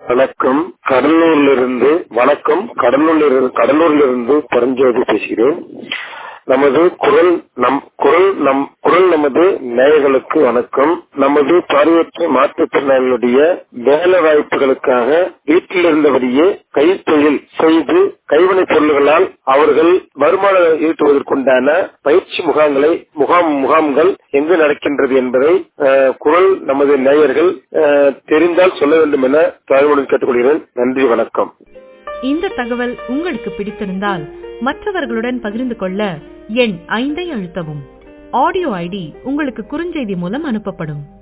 வணக்கம் கடலூரிலிருந்து வணக்கம் கடலூரில் கடலூரிலிருந்து பரஞ்சோதி பேசுகிறேன் நமது குரல் நம் குரல் நம் குரல் நமது நேயர்களுக்கு வணக்கம் நமது பார்வையற்ற மாற்றுத்திறனாளிகளுடைய வேலை வாய்ப்புகளுக்காக வீட்டில் இருந்தபடியே கைத்தொழில் செய்து கைவினைப் பொருள்களால் அவர்கள் வருமானம் ஈட்டுவதற்குண்டான பயிற்சி முகாம்களை முகாம் முகாம்கள் எங்கு நடக்கின்றது என்பதை அஹ், குரல் நமது நேயர்கள் அஹ், தெரிந்தால் சொல்ல வேண்டும் என தாழ்வுடன் கேட்டுக்கொள்கிறேன் நன்றி வணக்கம் இந்த தகவல் உங்களுக்கு பிடித்திருந்தால் மற்றவர்களுடன் பகிர்ந்து கொள்ள எண் ஐந்தை அழுத்தவும் ஆடியோ ஐடி உங்களுக்கு குறுஞ்செய்தி மூலம் அனுப்பப்படும்